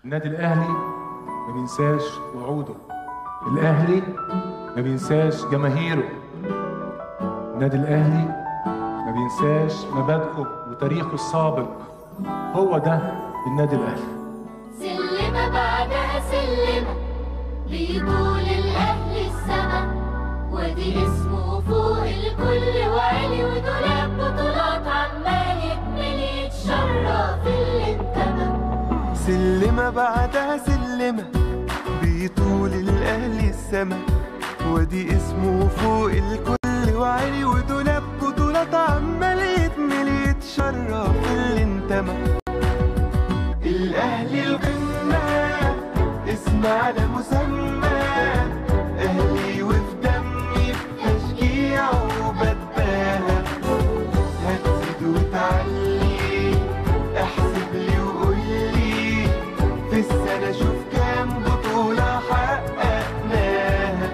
النادي الاهلي ما بينساش وعوده الاهلي ما بينساش جماهيره النادي الاهلي ما بينساش مبادئه وتاريخه السابق هو ده النادي الاهلي سلمة بعدها سلمة بيطول الأهل السما وادي اسمه فوق الكل وعلي ودولاب بطولات عمال يكمل يتشرف اللي انتمى سلمة بعدها سلمة بيطول الأهل السما وادي اسمه فوق الكل وعلي ودولاب بطولات عمال يتمل يتشرف اللي انتمى الأهلي القمة اسم على مسمى أهلي وفي دمي بتشجيع وبتباهى هتزيد وتعلي احسب لي وقول لي في السنة شوف كام بطولة حققناها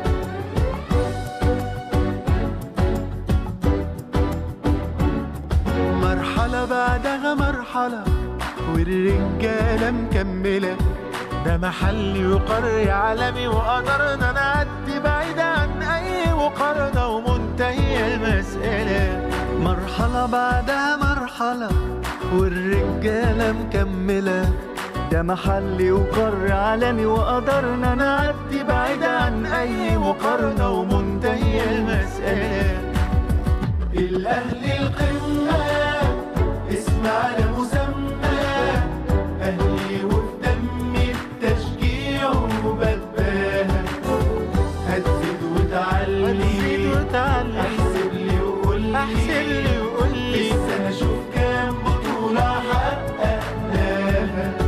مرحلة بعدها مرحلة والرجالة مكملة ده محلي وقرية عالمي وقدرنا نعدي بعيد عن أي مقارنة ومنتهية المسألة مرحلة بعدها مرحلة والرجالة مكملة ده محلي وقرية عالمي وقدرنا نعدي بعيد عن أي مقارنة ومنتهية المسألة الأهلي القمة اسم على مسمى أهلي وفي دمي التشجيع وبتباهى هتزيد وتعلي احسب لي وقول لي احسب لي وقول لي لسه هشوف كام بطولة حققناها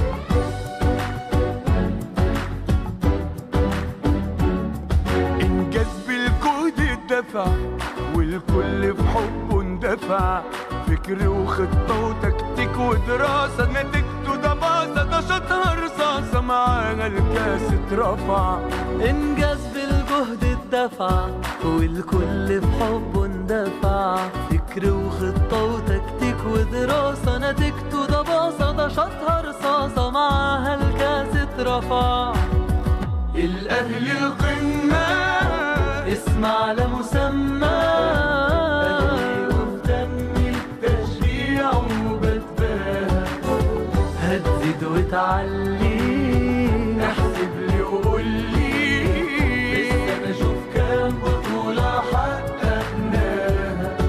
انجاز بالجهد الدفع والكل في حبه اندفع فكر وخطة وتكتيك ودراسة نتيجته ده باظة ده شطها رصاصة معانا الكاس اترفع انجاز بالجهد الدفع والكل في حبه اندفع فكر وخطة وتكتيك ودراسة نتيجته ده باصة ده شطها رصاصة معاها الكاس اترفع الأهلي القمة اسم على مسمى أهلي وفي دمي التشجيع وبتباهى هتزيد وتعلي احسب لي وقول لي لسه بشوف كام بطولة حققناها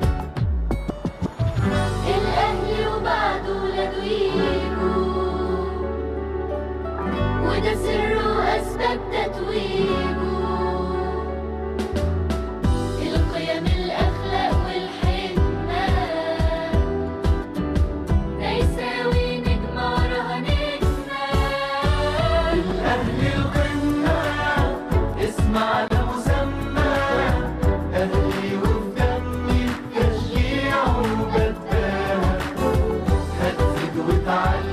الأهلي وبعده ولاده يجوا وده سره أسباب تتويجه القيم الأخلاق والحنة ده يساوي نجمة وراها نجمة الأهلي القمة اسم على مسمى أهلي وفي دمي التشجيع وبتباهى هتزيد وتعلي